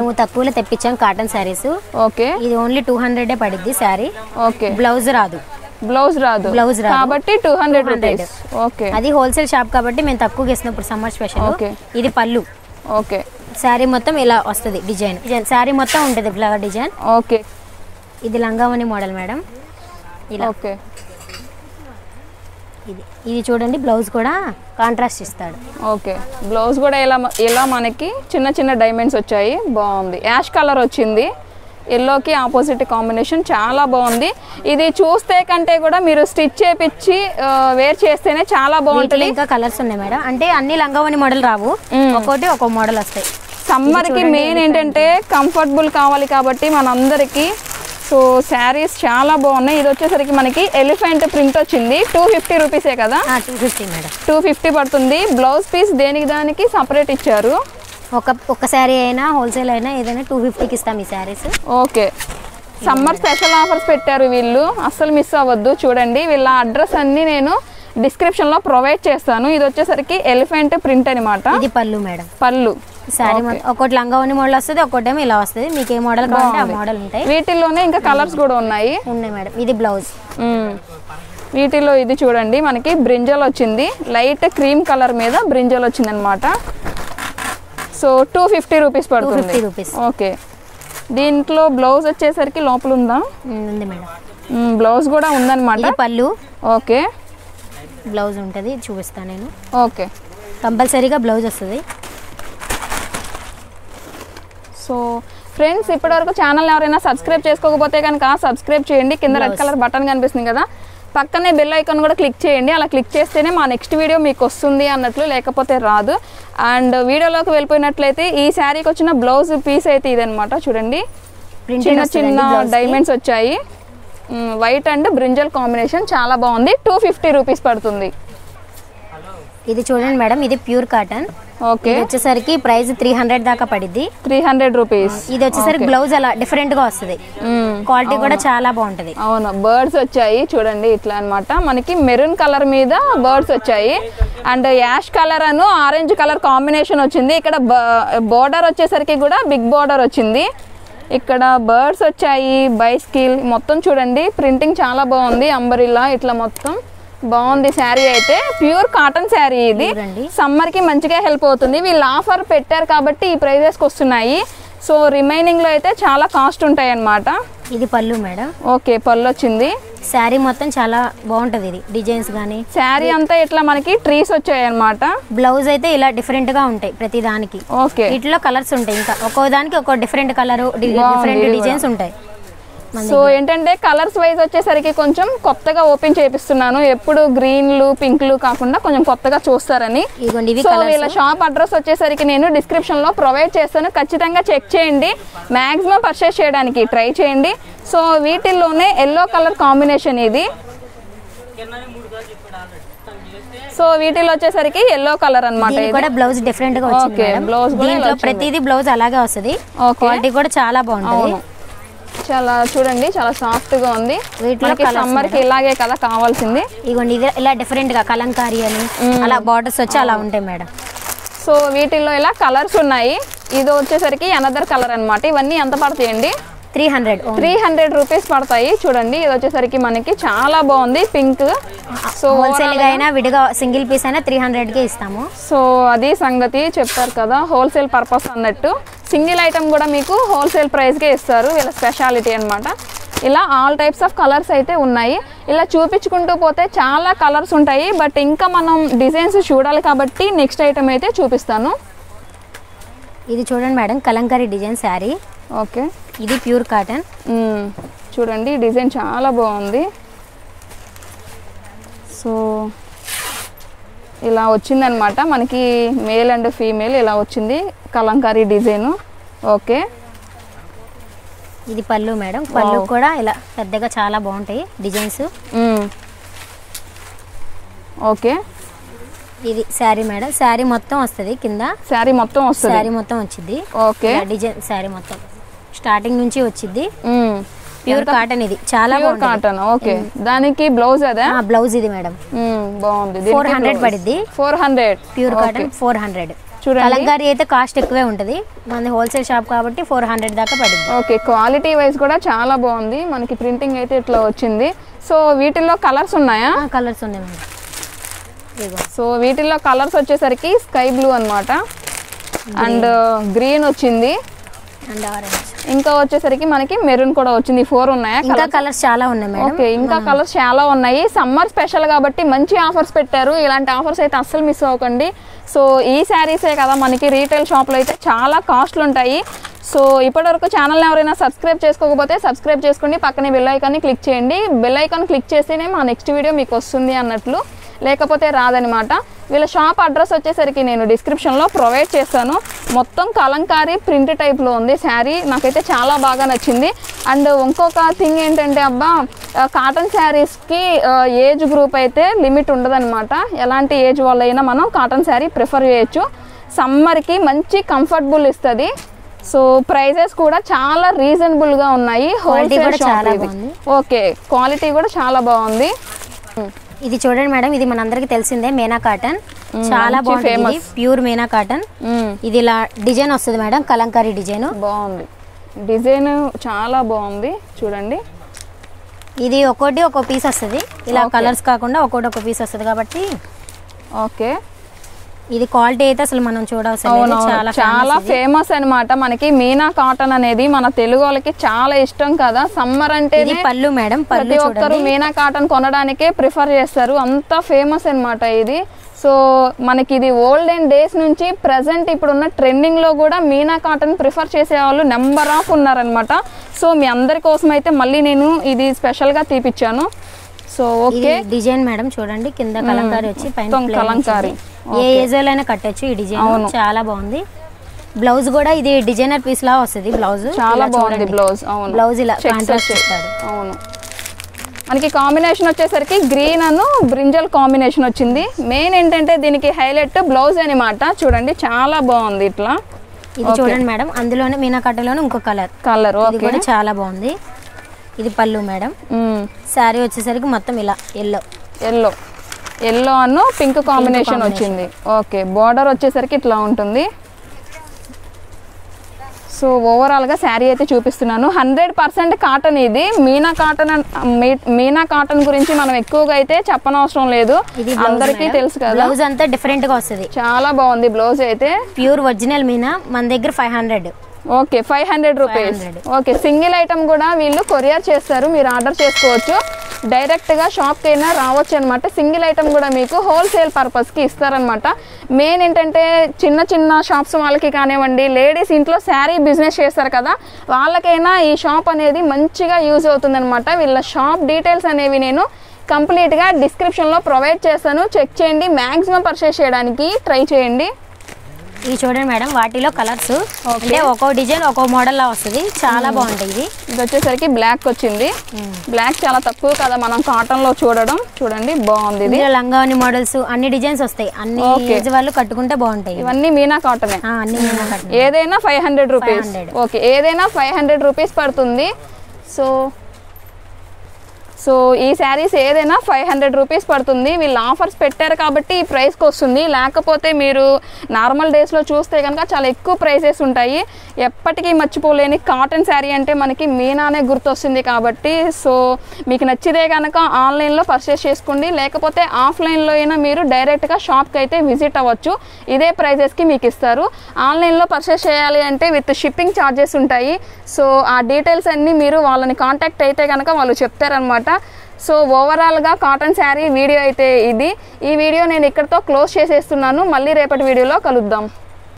మేము తక్కువలో తెప్పించాం కాటన్ శారీస్ ఓకే ఇది ఓన్లీ టూ హండ్రెడే పడిద్ది శారీ ఓకే బ్లౌజ్ రాదు బ్లౌజ్ రాదు బ్లౌజ్ రాదు. కాబట్టి టూ హండ్రెడ్ రూపీస్ ఓకే అది హోల్సేల్ షాప్ కాబట్టి మేము తక్కువకి ఇస్తున్నాం ఇప్పుడు సమ్మర్ స్పెషల్ Okay. ఇది పళ్ళు ఓకే శారీ మొత్తం ఇలా వస్తుంది డిజైన్ డిజైన్ శారీ మొత్తం ఉంటుంది ఫ్లవర్ డిజైన్ ఓకే ఇది లంగావని మోడల్ మేడం ఇలా ఓకే ఇది ఇది చూడండి బ్లౌజ్ కూడా కాంట్రాస్ట్ ఇస్తాడు ఓకే బ్లౌజ్ కూడా ఇలా ఇలా మనకి చిన్న చిన్న డైమండ్స్ వచ్చాయి బాగుంది యాష్ కలర్ వచ్చింది ఎల్లోకి ఆపోజిట్ కాంబినేషన్ చాలా బాగుంది ఇది చూస్తే కంటే కూడా మీరు స్టిచ్ చేపించి ఆ, వేర్ చేస్తేనే చాలా వీటిలో బాగుంటుంది ఇంకా కలర్స్ ఉన్నాయి మేడం అంటే అన్ని లంగావని మోడల్ రావు ఒక్కోటి ఒక్కో మోడల్ వస్తాయి సమ్మర్కి మెయిన్ ఏంటంటే కంఫర్టబుల్ కావాలి కాబట్టి మనందరికీ సో శారీస్ చాలా బాగున్నాయి ఇది వచ్చేసరికి మనకి ఎలిఫెంట్ ప్రింట్ వచ్చింది టూ ఫిఫ్టీ రూపీసే కదా two fifty madam two fifty పడుతుంది బ్లౌజ్ పీస్ దేనికి దానికి సపరేట్ ఇచ్చారు ఒక ఒక శారీ అయినా హోల్సేల్ అయినా ఏదైనా టూ ఫిఫ్టీకి ఇస్తాం ఈ saris okay summer special offers పెట్టారు వీళ్ళు అస్సలు మిస్ అవ్వద్దు చూడండి వీళ్ళ అడ్రస్ అన్ని నేను డిస్క్రిప్షన్లో ప్రొవైడ్ చేస్తాను ఇది వచ్చేసరికి ఎలిఫెంట్ ప్రింట్ అనమాట ఇది పళ్ళు మేడం పళ్ళు శారీ మొత్తం ఒక్కోటి లంగావని మోడల్ వస్తుంది ఒక్కోటేమో ఇలా వస్తుంది మీకు ఏ మోడల్ కావాలంటే ఆ మోడల్ ఉంటాయి వీటిల్లోనే ఇంకా కలర్స్ కూడా ఉన్నాయి ఉన్నాయి మేడం ఇది బ్లౌజ్ మ్మ్. వీటిలో ఇది చూడండి మనకి బ్రింజల్ వచ్చింది లైట్ క్రీమ్ కలర్ మీద బ్రింజల్ వచ్చింది అనమాట సో టూ ఫిఫ్టీ రూపీస్ పడుతుంది 250 రూపీస్. ఓకే దీంట్లో బ్లౌజ్ వచ్చేసరికి లోపల ఉందా ఉంది మేడం మ్మ్, బ్లౌజ్ కూడా ఉందన్నమాట ఇది పళ్ళు ఓకే బ్లౌజ్ ఉంటుంది చూపిస్తాను నేను ఓకే కంపల్సరీగా బ్లౌజ్ వస్తుంది సో ఫ్రెండ్స్ ఇప్పటివరకు ఛానల్ ఎవరైనా సబ్స్క్రైబ్ చేసుకోకపోతే కనుక సబ్స్క్రైబ్ చేయండి కింద రెడ్ కలర్ బటన్ కనిపిస్తుంది కదా పక్కనే బెల్ ఐకాన్ కూడా క్లిక్ చేయండి అలా క్లిక్ చేస్తేనే మా నెక్స్ట్ వీడియో మీకు వస్తుంది అన్నట్లు లేకపోతే రాదు అండ్ వీడియోలోకి వెళ్ళిపోయినట్లయితే ఈ శారీకి వచ్చిన బ్లౌజ్ పీస్ అయితే ఇదనమాట చూడండి ప్రింటెడ్ చిన్న చిన్న డైమండ్స్ వచ్చాయి వైట్ అండ్ బ్రింజల్ కాంబినేషన్ చాలా బాగుంది టూ ఫిఫ్టీ రూపీస్ పడుతుంది ఇది చూడండి మేడం ఇది ప్యూర్ కాటన్ ఓకే ఇది వచ్చేసరికి ప్రైస్ త్రీ హండ్రెడ్ దాకా పడిద్ది త్రీ హండ్రెడ్ రూపీస్ ఇది వచ్చేసరికి బ్లౌజ్ అలా డిఫరెంట్ గా వస్తుంది క్వాలిటీ కూడా చాలా బాగుంటది అవును బర్డ్స్ వచ్చాయి చూడండి ఇట్లా అన్నమాట మనకి మెరూన్ కలర్ మీద బర్డ్స్ వచ్చాయి అండ్ యాష్ కలర్ అను ఆరెంజ్ కలర్ కాంబినేషన్ వచ్చింది ఇక్కడ బోర్డర్ వచ్చేసరికి కూడా బిగ్ బోర్డర్ వచ్చింది ఇక్కడ బర్డ్స్ వచ్చాయి బైస్కిల్ మొత్తం చూడండి ప్రింటింగ్ చాలా బాగుంది అంబరిల్లా ఇట్లా మొత్తం బాగుంది శారీ అయితే ప్యూర్ కాటన్ శారీ ఇది చూడండి సమ్మర్ కి మంచిగా హెల్ప్ అవుతుంది వీళ్ళు ఆఫర్ పెట్టారు కాబట్టి ఈ ప్రైజెస్కి వస్తున్నాయి సో రిమైనింగ్ లో అయితే చాలా కాస్ట్ ఉంటాయి అన్నమాట ఇది పళ్ళు మేడం ఓకే పళ్ళు వచ్చింది శారీ మొత్తం చాలా బాగుంటది ఇది డిజైన్స్ కానీ శారీ అంతా ఇట్లా మనకి ట్రీస్ వచ్చాయి అన్నమాట బ్లౌజ్ అయితే ఇలా డిఫరెంట్ గా ఉంటాయి ప్రతి దానికి ఓకే వీటిలో కలర్స్ ఉంటాయి ఇంకా ఒక్కో దానికి ఒక్కో డిఫరెంట్ కలర్ డిఫరెంట్ డిజైన్స్ ఉంటాయి సో ఏంటంటే కలర్స్ వైజ్ వచ్చేసరికి కొంచెం కొత్తగా ఓపెన్ చేపిస్తున్నాను ఎప్పుడు గ్రీన్లు పింక్లు కాకుండా కొంచెం కొత్తగా చూస్తారని ఇదిగోండి ఇవి సో కలర్స్ వీళ్ళ షాప్ అడ్రస్ వచ్చేసరికి నేను డిస్క్రిప్షన్ లో ప్రొవైడ్ చేస్తాను ఖచ్చితంగా చెక్ చేయండి మాక్సిమం పర్చేస్ చేయడానికి ట్రై చేయండి సో వీటిల్లోనే ఎల్లో కలర్ కాంబినేషన్ ఇది సో వీటిలో వచ్చేసరికి ఎల్లో కలర్ అన్నమాట దీనికి ఇది కూడా బ్లౌజ్ డిఫరెంట్ గా వచ్చింది Okay, మేడం. blouse కూడా ఇలా దీంట్లో వచ్చింది. ప్రతిదీ బ్లౌజ్ అలాగే వస్తుంది Okay. క్వాలిటీ కూడా చాలా బాగుంటుంది అవును చాలా చూడండి చాలా సాఫ్ట్ గా ఉంది వీటిలో మనకి colours సమ్మర్ కి ఇలాగే కదా కావాల్సింది ఇగోండి ఇది ఇలా డిఫరెంట్ గా కలంకారీ అని అలా బార్డర్స్ వచ్చి అలా ఉంటాయి మేడం సో వీటిల్లో ఇలా కలర్స్ ఉన్నాయి ఇది వచ్చేసరికి అనదర్ కలర్ అన్నమాట ఇవన్నీ ఎంత పడతాయండి three hundred three hundred rupees పడతాయి చూడండి ఇది వచ్చేసరికి మనకి చాలా బాగుంది పింక్ సో హోల్సేల్ గా అయినా విడిగా సింగిల్ పీస్ అయినా త్రీ హండ్రెడ్ కే ఇస్తాము సో అది సంగతి చెప్పారు కదా హోల్సేల్ పర్పస్ అన్నట్టు సింగిల్ ఐటమ్ కూడా మీకు హోల్సేల్ ప్రైస్కే ఇస్తారు వీళ్ళ స్పెషాలిటీ అన్నమాట ఇలా ఆల్ టైప్స్ ఆఫ్ కలర్స్ అయితే ఉన్నాయి ఇలా చూపించుకుంటూ పోతే చాలా కలర్స్ ఉంటాయి బట్ ఇంకా మనం డిజైన్స్ చూడాలి కాబట్టి నెక్స్ట్ ఐటమ్ అయితే చూపిస్తాను ఇది చూడండి madam Kalamkari design sari okay ఇది ప్యూర్ కాటన్ మ్మ్. చూడండి ఈ డిజైన్ చాలా బాగుంది సో ఇలా వచ్చిందనమాట మనకి మేల్ అండ్ ఫీమేల్ ఇలా వచ్చింది కలంకారీ డిజైన్ ఓకే ఇది పళ్ళు మేడం పళ్ళు కూడా ఇలా పెద్దగా చాలా బాగుంటాయి డిజైన్స్ మ్మ్. ఓకే ఇది శారీ మేడం శారీ మొత్తం వస్తుంది కింద శారీ మొత్తం వస్తుంది శారీ మొత్తం వచ్చింది ఓకే డిజైన్ శారీ మొత్తం స్టార్టింగ్ నుంచి వచ్చింది మ్మ్. ప్యూర్ కాటన్ ఇది చాలా ప్యూర్ కాటన్ ఓకే దానికి బ్లౌజ్ అదే బ్లౌజ్ ఇది మేడం మ్మ్. బాగుంది ఫోర్ హండ్రెడ్ పడిద్ది four hundred pure cotton four hundred చూడండి కలంకారీ అయితే కాస్ట్ ఎక్కువే ఉంటుంది మనది హోల్సేల్ షాప్ కాబట్టి ఫోర్ హండ్రెడ్ దాకా పడుద్ది ఓకే క్వాలిటీ వైజ్ కూడా చాలా బాగుంది మనకి ప్రింటింగ్ అయితే ఇట్లా వచ్చింది సో వీటిల్లో కలర్స్ ఉన్నాయా కలర్స్ ఉన్నాయి మేడం ఇదిగో సో వీటిల్లో కలర్స్ వచ్చేసరికి స్కై బ్లూ అన్నమాట అండ్ గ్రీన్ వచ్చింది అండ్ ఆరెంజ్ ఇంకా వచ్చేసరికి మనకి మెరూన్ కూడా వచ్చింది ఫోర్ ఉన్నాయా ఇంకా కలర్స్ చాలా ఉన్నాయి మేడం ఓకే ఇంకా కలర్స్ చాలా ఉన్నాయి సమ్మర్ స్పెషల్ కాబట్టి మంచి ఆఫర్స్ పెట్టారు ఇలాంటి ఆఫర్స్ అయితే అస్సలు మిస్ అవ్వకండి సో ఈ శారీసే కదా మనకి రీటైల్ షాప్లో అయితే చాలా కాస్ట్లు ఉంటాయి సో ఇప్పటివరకు ఛానల్ని ఎవరైనా సబ్స్క్రైబ్ చేసుకోకపోతే సబ్స్క్రైబ్ చేసుకోండి పక్కనే బెల్ ఐకాన్ని క్లిక్ చేయండి బెల్ ఐకాన్ క్లిక్ చేస్తేనే మా నెక్స్ట్ వీడియో మీకు వస్తుంది అన్నట్లు లేకపోతే రాదనమాట వీళ్ళ షాప్ అడ్రస్ వచ్చేసరికి నేను డిస్క్రిప్షన్లో ప్రొవైడ్ చేస్తాను మొత్తం కలంకారీ ప్రింట్ టైప్లో ఉంది శారీ నాకైతే చాలా బాగా నచ్చింది అండ్ ఇంకొక థింగ్ ఏంటంటే అబ్బా ఆ, కాటన్ శారీస్కి ఆ, ఏజ్ గ్రూప్ అయితే లిమిట్ ఉండదన్నమాట ఎలాంటి ఏజ్ వాళ్ళైనా మనం కాటన్ శారీ ప్రిఫర్ చేయొచ్చు సమ్మర్కి మంచి కంఫర్టబుల్ ఇస్తుంది సో ప్రైజెస్ కూడా చాలా రీజనబుల్గా ఉన్నాయి హోల్సేల్ కూడా షాప్ చాలా ఇది బాగుంది. ఓకే క్వాలిటీ కూడా చాలా బాగుంది ఇది చూడండి మేడం ఇది మనందరికి తెలిసిందే మేనా కాటన్ చాలా మంచి బాగుంటుంది famous. ఇది ప్యూర్ మేనా కాటన్ మ్మ్. ఇది ఇలా డిజైన్ వస్తుంది మేడం కలంకారీ డిజైన్ బాగుంది డిజైన్ చాలా బాగుంది చూడండి ఇది ఒక్కోటి ఒక్కో పీస్ వస్తుంది ఇలా Okay. కలర్స్ కాకుండా ఒక్కోటి ఒక్కో పీస్ వస్తుంది కాబట్టి ఓకే ఇది క్వాలిటీ అయితే అసలు మనం చూడవలసిన లేదు. అవునవును చాలా చాలా famous ఇది. ఫేమస్ అన్నమాట మనకి మీనా కాటన్ అనేది మన తెలుగు వాళ్ళకి చాలా ఇష్టం కదా సమ్మర్ అంటే ఇది పళ్ళు మేడం పళ్ళు ప్రతి ఒక్కరు చూడండి మీనా కాటన్ కొనడానికే ప్రిఫర్ చేస్తారు అంత ఫేమస్ అన్నమాట ఇది సో మనకి ఇది ఓల్డెన్ డేస్ నుంచి ప్రజెంట్ ఇప్పుడున్న ట్రెండింగ్ లో కూడా మీనా కాటన్ ప్రిఫర్ చేసే వాళ్ళు నెంబర్ ఆఫ్ ఉన్నారనమాట సో మీ అందరి కోసం అయితే మళ్ళీ నేను ఇది స్పెషల్ గా తీపిచ్చాను సో ఇది ఓకే డిజైన్ మేడం చూడండి కింద కలంకారీ వచ్చి పైన మొత్తం plain కలంకారీ. వచ్చింది. ఏ ఏజ్ అయినా కట్టొచ్చు ఈ డిజైన్ అవును. చాలా బాగుంది బ్లౌజ్ కూడా ఇది డిజైనర్ పీస్ లా వస్తుంది బ్లౌజ్ చాలా బాగుంది బ్లౌజ్ అవును బ్లౌజ్ ఇలా Checks కాంట్రాస్ట్ వచ్చాయి. ఇస్తాడు అవును మనకి కాంబినేషన్ వచ్చేసరికి గ్రీన్ అను బ్రింజల్ కాంబినేషన్ వచ్చింది మెయిన్ ఏంటంటే దీనికి హైలైట్ బ్లౌజ్ అనమాట చూడండి చాలా బాగుంది ఇట్లా ఇది చూడండి మేడం అందులోనే మీనా కట్టలోనే ఇంకో కలర్ కలర్ ఇది ఓకే కూడా చాలా బాగుంది ఇది పళ్ళు మేడం శారీ వచ్చేసరికి మొత్తం ఇలా ఎల్లో ఎల్లో ఎల్లో అను పింక్ కాంబినేషన్ వచ్చింది ఓకే బార్డర్ వచ్చేసరికి ఇట్లా ఉంటుంది సో ఓవరాల్గా శారీ అయితే చూపిస్తున్నాను హండ్రెడ్ పర్సెంట్ కాటన్ ఇది మీనా కాటన్ అన్- మీ- మీనా కాటన్ గురించి మనం ఎక్కువగా అయితే చెప్పనవసరం లేదు ఇది అందరికీ తెలుసు కదా బ్లౌజ్ అంతా డిఫరెంట్ గా వస్తుంది చాలా బాగుంది బ్లౌజ్ అయితే ప్యూర్ ఒరిజినల్ మీనా మన దగ్గర five hundred okay five hundred rupees 500. Okay single item కూడా వీళ్ళు కొరియర్ చేస్తారు మీరు ఆర్డర్ చేసుకోవచ్చు డైరెక్ట్గా షాప్కి అయినా రావచ్చు అనమాట సింగిల్ ఐటమ్ కూడా మీకు హోల్సేల్ పర్పస్కి ఇస్తారనమాట మెయిన్ ఏంటంటే చిన్న చిన్న షాప్స్ వాళ్ళకి కానివ్వండి లేడీస్ ఇంట్లో శారీ బిజినెస్ చేస్తారు కదా వాళ్ళకైనా ఈ షాప్ అనేది మంచిగా యూజ్ అవుతుందన్నమాట వీళ్ళ షాప్ డీటెయిల్స్ అనేవి నేను కంప్లీట్గా డిస్క్రిప్షన్లో ప్రొవైడ్ చేస్తాను చెక్ చేయండి మ్యాక్సిమం పర్చేస్ చేయడానికి ట్రై చేయండి ఇవి చూడండి మేడం వాటిలో కలర్స్ అంటే ఒక్కో డిజైన్ ఒక్కో మోడల్ లా వస్తుంది చాలా బాగుంటాయి ఇది ఇది వచ్చేసరికి బ్లాక్ వచ్చింది బ్లాక్ చాలా తక్కువ కదా మనం కాటన్ లో చూడడం చూడండి బాగుంది ఇది ఇందులో లంగావని మోడల్స్ అన్ని డిజైన్స్ వస్తాయి అన్ని Okay. ఏజ్ వాళ్ళు కట్టుకుంటే బాగుంటాయి ఇవి. ఇవన్నీ మీనా కాటనే ఆ, అన్ని మీనా కట్టు ఏదైనా ఫైవ్ హండ్రెడ్ రూపీస్ 500. ఓకే ఏదైనా ఫైవ్ హండ్రెడ్ రూపీస్ పడుతుంది సో సో ఈ శారీస్ ఏదైనా ఫైవ్ హండ్రెడ్ రూపీస్ పడుతుంది వీళ్ళు ఆఫర్స్ పెట్టారు కాబట్టి ఈ ప్రైస్కి వస్తుంది లేకపోతే మీరు నార్మల్ డేస్లో చూస్తే కనుక చాలా ఎక్కువ ప్రైసెస్ ఉంటాయి ఎప్పటికీ మర్చిపోలేని కాటన్ శారీ అంటే మనకి మీనానే గుర్తొస్తుంది కాబట్టి సో మీకు నచ్చితే కనుక ఆన్లైన్లో పర్చేస్ చేసుకోండి లేకపోతే ఆఫ్లైన్లో అయినా మీరు డైరెక్ట్గా షాప్కి అయితే విజిట్ అవ్వచ్చు ఇదే ప్రైజెస్కి మీకు ఇస్తారు ఆన్లైన్లో పర్చేస్ చేయాలి అంటే విత్ షిప్పింగ్ ఛార్జెస్ ఉంటాయి సో ఆ డీటెయిల్స్ అన్నీ మీరు వాళ్ళని కాంటాక్ట్ అయితే కనుక వాళ్ళు చెప్తారనమాట సో ఓవరాల్గా కాటన్ శారీ వీడియో అయితే ఇది ఈ వీడియో నేను ఇక్కడితో క్లోజ్ చేసేస్తున్నాను మళ్ళీ రేపటి వీడియోలో కలుద్దాం